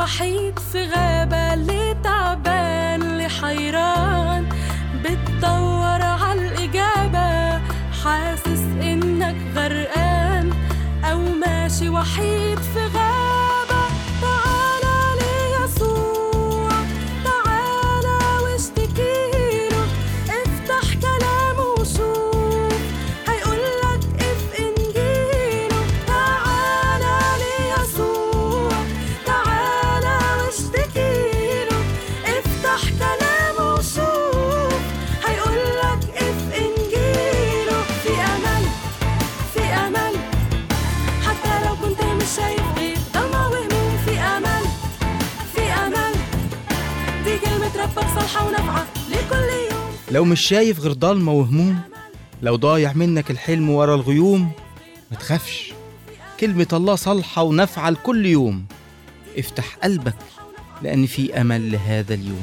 وحيد في غابة اللي تعبان اللي حيران بتدور عالإجابة حاسس إنك غرقان أو ماشي وحيد في غابة تعالى ليسوع تعالى واشتكيله افتح كلامه وشوف هيقولك اف انجيله تعالى ليسوع تعالى واشتكيله افتح كلامه وشوف هيقولك اف انجيله في امل في امل حتى لو كنت مش شايف غير ضلمة وهموم في امل في امل دي كلمة ربك صالحة ونافعة لكل يوم لو مش شايف غير ضلمة وهموم لو ضايع منك الحلم ورا الغيوم ما تخافش كلمة الله صالحة ونافعة لكل يوم افتح قلبك لأن في أمل لهذا اليوم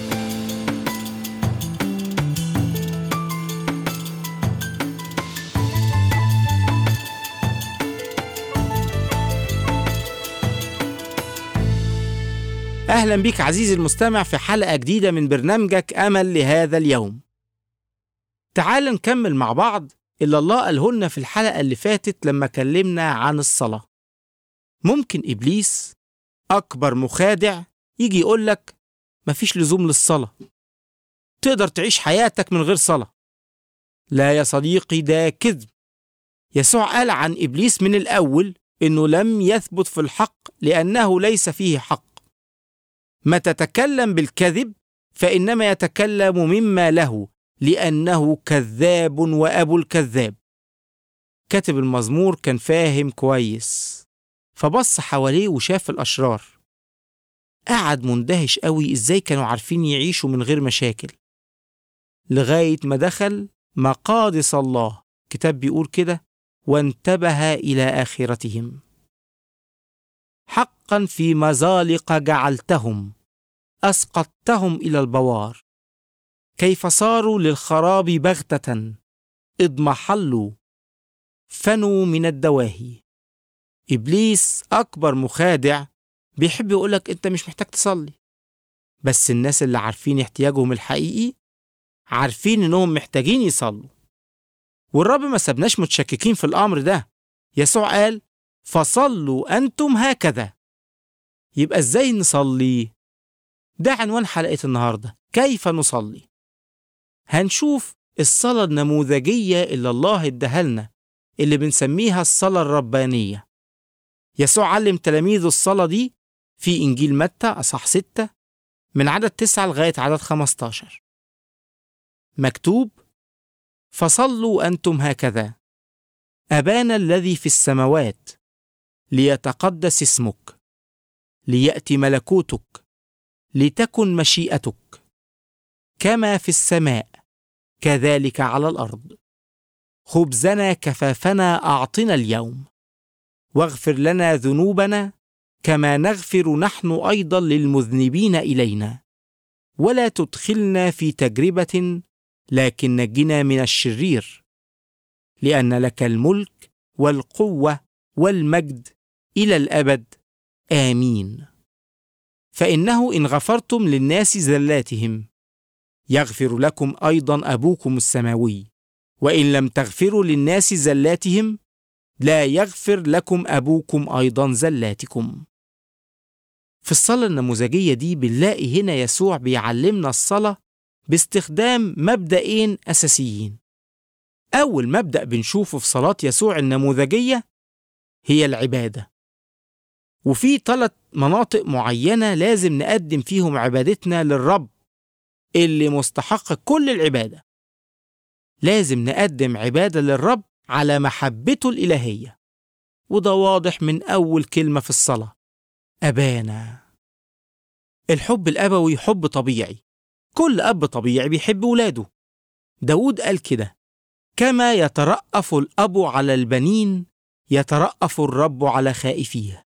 أهلا بيك عزيزي المستمع في حلقة جديدة من برنامجك أمل لهذا اليوم تعال نكمل مع بعض اللي الله قاله لنا في الحلقة اللي فاتت لما كلمنا عن الصلاة ممكن إبليس أكبر مخادع يجي يقولك مفيش لزوم للصلاة تقدر تعيش حياتك من غير صلاة لا يا صديقي ده كذب يسوع قال عن إبليس من الأول إنه لم يثبت في الحق لأنه ليس فيه حق ما تتكلم بالكذب فإنما يتكلم مما له لأنه كذاب وأبو الكذاب كاتب المزمور كان فاهم كويس فبص حواليه وشاف الأشرار قعد مندهش قوي إزاي كانوا عارفين يعيشوا من غير مشاكل لغاية ما دخل مقادس الله كتاب بيقول كده وانتبه إلى آخرتهم حقا في مزالق جعلتهم اسقطتهم الى البوار كيف صاروا للخراب بغته اضمحلوا فنوا من الدواهي ابليس اكبر مخادع بيحب يقولك انت مش محتاج تصلي بس الناس اللي عارفين احتياجهم الحقيقي عارفين انهم محتاجين يصلوا والرب ما سبناش متشككين في الامر ده يسوع قال فصلوا أنتم هكذا يبقى إزاي نصلي؟ ده عنوان حلقة النهاردة كيف نصلي؟ هنشوف الصلاة النموذجية اللي الله اداها لنا اللي بنسميها الصلاة الربانية يسوع علم تلاميذه الصلاة دي في إنجيل متى أصح ستة من عدد تسعة لغاية عدد خمستاشر مكتوب فصلوا أنتم هكذا أبانا الذي في السماوات ليتقدس اسمك لياتي ملكوتك لتكن مشيئتك كما في السماء كذلك على الارض خبزنا كفافنا اعطنا اليوم واغفر لنا ذنوبنا كما نغفر نحن ايضا للمذنبين الينا ولا تدخلنا في تجربه لكن نجنا من الشرير لان لك الملك والقوه والمجد الى الابد امين فانه ان غفرتم للناس زلاتهم يغفر لكم ايضا ابوكم السماوي وان لم تغفروا للناس زلاتهم لا يغفر لكم ابوكم ايضا زلاتكم في الصلاه النموذجيه دي بنلاقي هنا يسوع بيعلمنا الصلاه باستخدام مبدئين اساسيين اول مبدا بنشوفه في صلاه يسوع النموذجيه هي العبادة وفي ثلاث مناطق معينة لازم نقدم فيهم عبادتنا للرب اللي مستحق كل العبادة لازم نقدم عبادة للرب على محبته الإلهية وده واضح من أول كلمة في الصلاة أبانا الحب الأبوي حب طبيعي كل أب طبيعي بيحب ولاده داود قال كده كما يترأف الأب على البنين يترأف الرب على خائفيه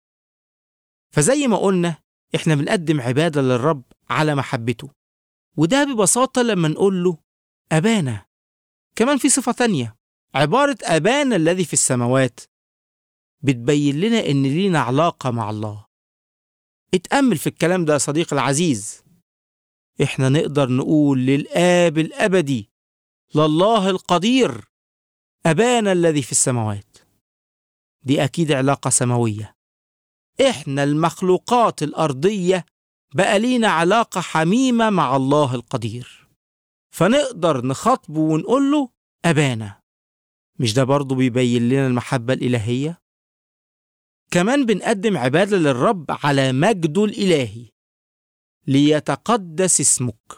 فزي ما قلنا احنا بنقدم عبادة للرب على محبته وده ببساطة لما نقول له أبانا كمان في صفة تانية عبارة أبانا الذي في السماوات بتبين لنا إن لينا علاقة مع الله اتأمل في الكلام ده يا صديقي العزيز احنا نقدر نقول للآب الأبدي لله القدير أبانا الذي في السماوات دي أكيد علاقة سماوية إحنا المخلوقات الأرضية بقى لينا علاقة حميمة مع الله القدير فنقدر نخاطبه ونقول له أبانا مش ده برضه بيبين لنا المحبة الإلهية؟ كمان بنقدم عبادة للرب على مجده الإلهي ليتقدس اسمك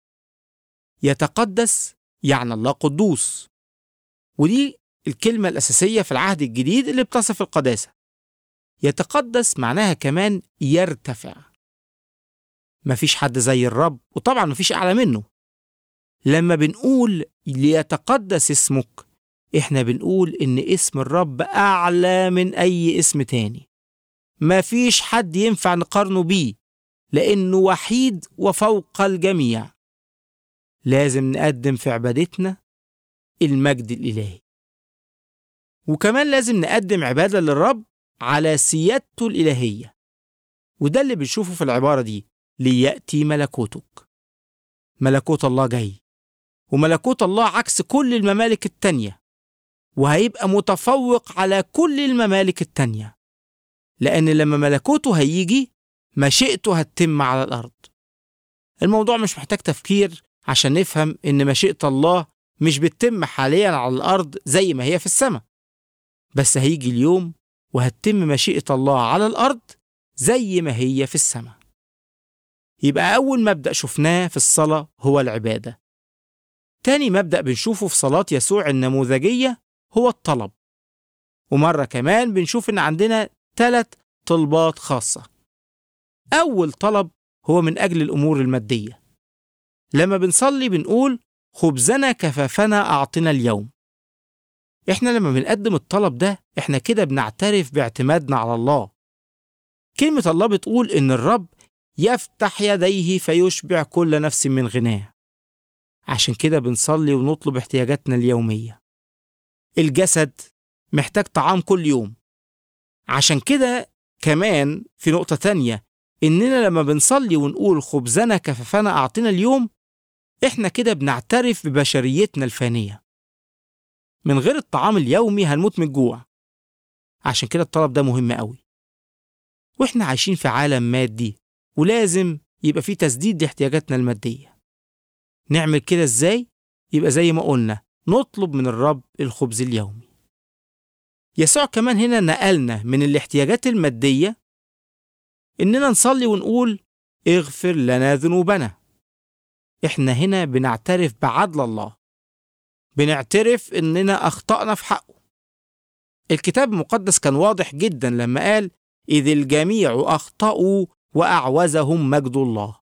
يتقدس يعني الله قدوس ودي الكلمة الأساسية في العهد الجديد اللي بتصف القداسة يتقدس معناها كمان يرتفع مفيش حد زي الرب وطبعا مفيش أعلى منه لما بنقول ليتقدس اسمك احنا بنقول ان اسم الرب أعلى من أي اسم تاني مفيش حد ينفع نقارنه بيه لأنه وحيد وفوق الجميع لازم نقدم في عبادتنا المجد الإلهي وكمان لازم نقدم عبادة للرب على سيادته الإلهية وده اللي بنشوفه في العبارة دي ليأتي ملكوتك ملكوت الله جاي وملكوت الله عكس كل الممالك التانية وهيبقى متفوق على كل الممالك التانية لأن لما ملكوته هيجي مشيئته هتتم على الأرض الموضوع مش محتاج تفكير عشان نفهم إن مشيئة الله مش بتتم حاليا على الأرض زي ما هي في السماء بس هيجي اليوم وهتتم مشيئة الله على الأرض زي ما هي في السماء يبقى أول مبدأ شفناه في الصلاة هو العبادة تاني مبدأ بنشوفه في صلاة يسوع النموذجية هو الطلب ومرة كمان بنشوف إن عندنا ثلاث طلبات خاصة أول طلب هو من أجل الأمور المادية لما بنصلي بنقول خبزنا كفافنا أعطنا اليوم إحنا لما بنقدم الطلب ده إحنا كده بنعترف باعتمادنا على الله كلمة الله بتقول إن الرب يفتح يديه فيشبع كل نفس من غناه عشان كده بنصلي ونطلب احتياجاتنا اليومية الجسد محتاج طعام كل يوم عشان كده كمان في نقطة تانية إننا لما بنصلي ونقول خبزنا كفافنا أعطنا اليوم إحنا كده بنعترف ببشريتنا الفانية من غير الطعام اليومي هنموت من الجوع عشان كده الطلب ده مهم قوي وإحنا عايشين في عالم مادي ولازم يبقى في تسديد لاحتياجاتنا المادية نعمل كده إزاي؟ يبقى زي ما قلنا نطلب من الرب الخبز اليومي يسوع كمان هنا نقلنا من الاحتياجات المادية إننا نصلي ونقول اغفر لنا ذنوبنا إحنا هنا بنعترف بعدل الله بنعترف إننا أخطأنا في حقه الكتاب المقدس كان واضح جدا لما قال إذ الجميع أخطأوا وأعوزهم مجد الله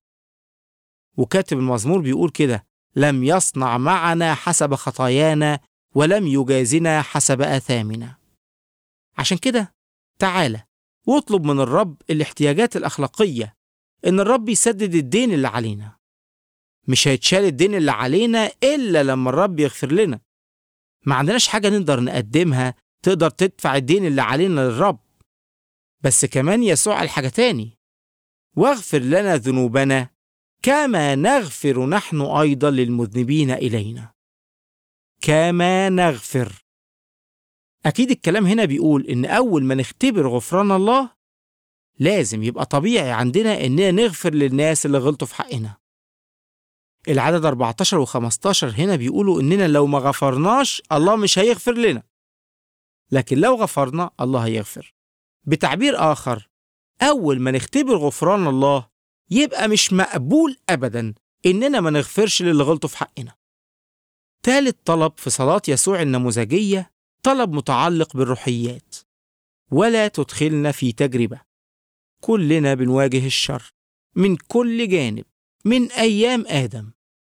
وكاتب المزمور بيقول كده لم يصنع معنا حسب خطايانا ولم يجازنا حسب آثامنا عشان كده تعالى واطلب من الرب الاحتياجات الأخلاقية إن الرب يسدد الدين اللي علينا مش هيتشال الدين اللي علينا إلا لما الرب يغفر لنا ما عندناش حاجة نقدر نقدمها تقدر تدفع الدين اللي علينا للرب بس كمان يسوع قال حاجة تاني واغفر لنا ذنوبنا كما نغفر نحن أيضا للمذنبين إلينا كما نغفر أكيد الكلام هنا بيقول إن أول ما نختبر غفران الله لازم يبقى طبيعي عندنا إننا نغفر للناس اللي غلطوا في حقنا العدد 14 و 15 هنا بيقولوا إننا لو ما غفرناش الله مش هيغفر لنا لكن لو غفرنا الله هيغفر بتعبير آخر أول ما نختبر غفران الله يبقى مش مقبول أبدا إننا ما نغفرش للي غلطوا في حقنا تالت طلب في صلاة يسوع النموذجية طلب متعلق بالروحيات ولا تدخلنا في تجربة كلنا بنواجه الشر من كل جانب من أيام آدم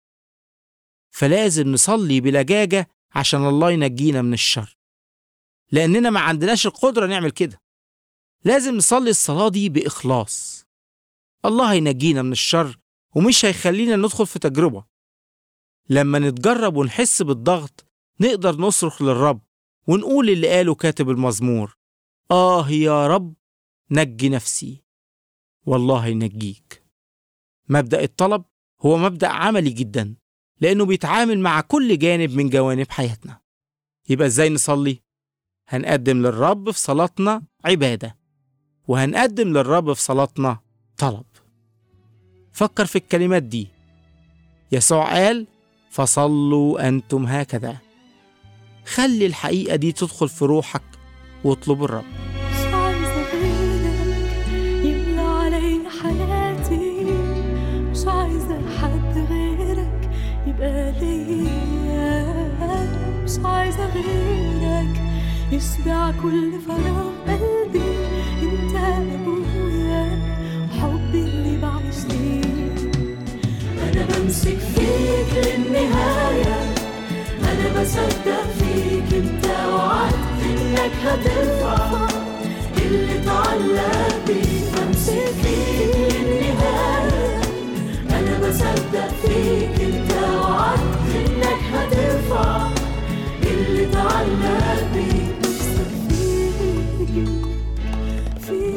فلازم نصلي بلجاجة عشان الله ينجينا من الشر لأننا ما عندناش القدرة نعمل كده لازم نصلي الصلاة دي بإخلاص الله هينجينا من الشر ومش هيخلينا ندخل في تجربة لما نتجرب ونحس بالضغط نقدر نصرخ للرب ونقول اللي قاله كاتب المزمور آه يا رب نجي نفسي والله ينجيك مبدأ الطلب هو مبدأ عملي جدا لأنه بيتعامل مع كل جانب من جوانب حياتنا يبقى إزاي نصلي؟ هنقدم للرب في صلاتنا عبادة وهنقدم للرب في صلاتنا طلب فكر في الكلمات دي يسوع قال فصلوا أنتم هكذا خلي الحقيقة دي تدخل في روحك واطلب الرب مش عايزة غيرك يملى علي حياتي مش عايزة حد غيرك يبقى ليا مش عايزة غيرك يشبع كل فراغ قلبي انت ابويا وحبي اللي بعيش ليه انا بمسك فيك للنهايه أنا بصدق فيك أنت وعدت إنك هترفع اللي اتعلق بيه بمسك فيك للنهاية أنا بصدق فيك أنت وعدت إنك هترفع اللي اتعلق بيه بمسك فيك فيك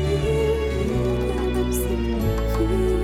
أنا بمسك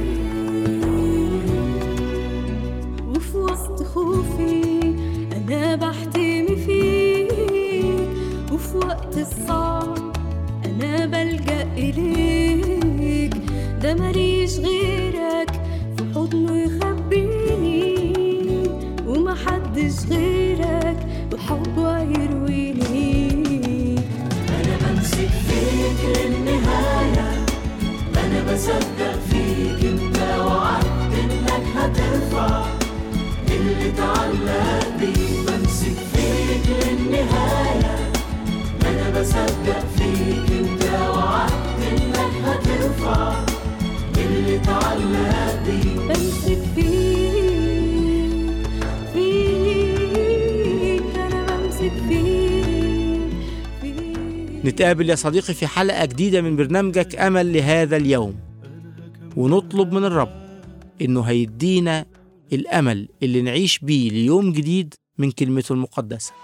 فيك وفي وسط خوفي أنا بحتمي فيك وفي وقت الصعب أنا بلجأ إليك ده ماليش غيرك في حضنه يخبيني ومحدش غيرك بحبه يرويني أنا بمسك فيك للنهاية أنا بصدق فيك أنت وعدت إنك هترفع اللي اتعلق بيه بمسك فيك للنهاية أنا بصدق فيك أنت وعدت إنك هترفع اللي اتعلق بيه بمسك فيك فيك أنا بمسك فيك فيك نتقابل يا صديقي في حلقة جديدة من برنامجك أمل لهذا اليوم ونطلب من الرب إنه هيدينا الأمل اللي نعيش بيه ليوم جديد من كلمته المقدسة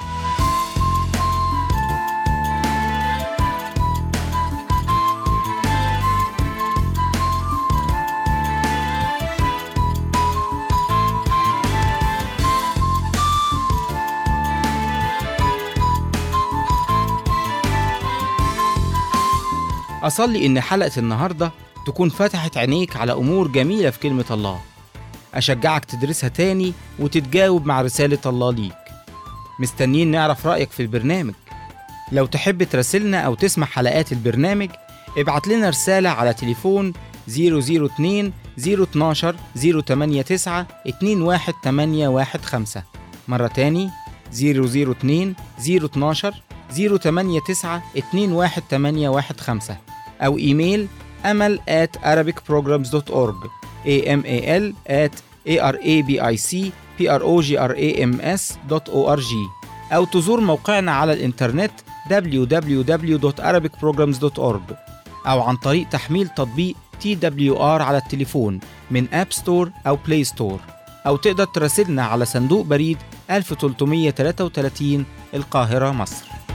أصلي إن حلقة النهاردة تكون فتحت عينيك على أمور جميلة في كلمة الله أشجعك تدرسها تاني وتتجاوب مع رسالة الله ليك مستنيين نعرف رأيك في البرنامج لو تحب تراسلنا أو تسمع حلقات البرنامج ابعت لنا رسالة على تليفون 002 012 089 21815 مرة تاني 002 012 089 21815 أو إيميل أمل at arabicprograms.org amal at arabicprograms.org أو تزور موقعنا على الإنترنت www.arabicprograms.org أو عن طريق تحميل تطبيق TWR على التليفون من أب ستور أو بلاي ستور أو تقدر تراسلنا على صندوق بريد 1333 القاهرة مصر